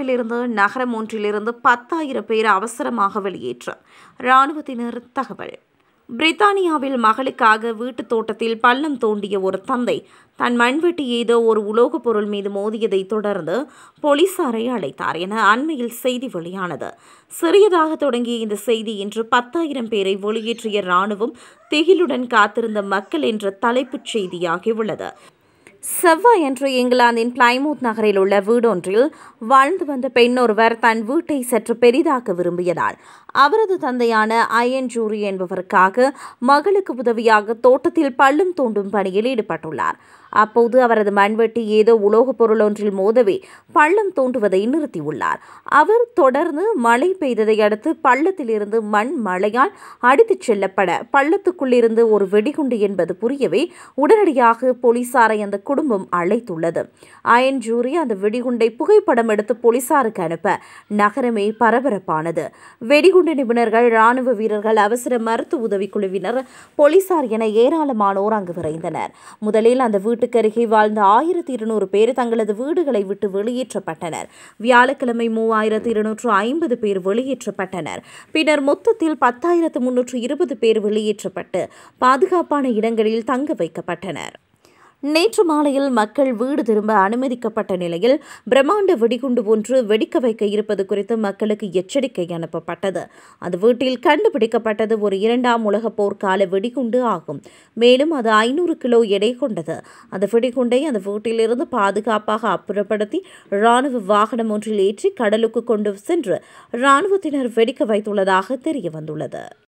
வீட்டிலிருந்து நகரம் ஒன்றிலிருந்து பத்தாயிரம் பேர் அவசரமாக வெளியேற்ற இராணுவத்தினர் தகவல் பிரித்தானியாவில் மகளுக்காக வீட்டுத் தோட்டத்தில் பள்ளம் தோண்டிய ஒரு தந்தை தன் மண்வெட்டி ஏதோ ஒரு உலோகப் பொருள் மீது மோதியதை தொடர்ந்து போலீசாரை அழைத்தார் என அண்மையில் செய்தி வெளியானது சிறியதாக தொடங்கிய இந்த செய்தி இன்று பத்தாயிரம் பேரை வெளியேற்றிய இராணுவம் திகிலுடன் காத்திருந்த மக்கள் என்ற தலைப்புச் செய்தியாகியுள்ளது செவ்வாயன்று இங்கிலாந்தின் பிளைமூத் நகரில் உள்ள வீடொன்றில் வாழ்ந்து வந்த பெண்ணொருவர் தன் வீட்டை சற்று பெரிதாக்க விரும்பியதால் அவரது தந்தையான அயன் ஜூரி என்பவருக்காக மகளுக்கு உதவியாக தோட்டத்தில் பள்ளம் தோண்டும் பணியில் ஈடுபட்டுள்ளார் அப்போது அவரது மண்வெட்டி ஏதோ உலோகப் பொருள் ஒன்றில் மோதவே பள்ளம் தோண்டுவதை நிறுத்தியுள்ளார் அவர் தொடர்ந்து மழை பெய்ததை அடுத்து பள்ளத்திலிருந்து மண் மழையால் அடித்துச் செல்லப்பட பள்ளத்துக்குள்ளிருந்து ஒரு வெடிகுண்டு என்பது புரியவே உடனடியாக போலீசாரை அந்த குடும்பம் அழைத்துள்ளது அயன் ஜூரி அந்த வெடிகுண்டை புகைப்படம் எடுத்து போலீசாருக்கு அனுப்ப நகரமே பரபரப்பானது வெடிகுண்டு நிபுணர்கள் ராணுவ வீரர்கள் அவசர மருத்துவ உதவிக்குழுவினர் போலீசார் என ஏராளமானோர் அங்கு விரைந்தனர் முதலில் அந்த வீட்டுக்கு அருகே வாழ்ந்த ஆயிரத்தி இருநூறு பேர் தங்களது வீடுகளை விட்டு வெளியேற்றப்பட்டனர் வியாழக்கிழமை மூவாயிரத்து இருநூற்று ஐம்பது பேர் வெளியேற்றப்பட்டனர் பின்னர் மொத்தத்தில் பத்தாயிரத்து முன்னூற்று இருபது பேர் வெளியேற்றப்பட்டு பாதுகாப்பான இடங்களில் தங்க வைக்கப்பட்டனர் நேற்று மாலையில் மக்கள் வீடு திரும்ப அனுமதிக்கப்பட்ட நிலையில் பிரம்மாண்ட வெடிகுண்டு ஒன்று வெடிக்க வைக்க இருப்பது குறித்து மக்களுக்கு எச்சரிக்கை அனுப்பப்பட்டது அந்த வீட்டில் கண்டுபிடிக்கப்பட்டது ஒரு இரண்டாம் உலகப் போர்க்கால வெடிகுண்டு ஆகும் மேலும் அது ஐநூறு கிலோ எடை கொண்டது அந்த வெடிகுண்டை அந்த வீட்டிலிருந்து பாதுகாப்பாக அப்புறப்படுத்தி இராணுவ வாகனம் ஒன்றில் ஏற்றி கடலுக்கு கொண்டு சென்று இராணுவத்தினர் வெடிக்க வைத்துள்ளதாக தெரிய வந்துள்ளது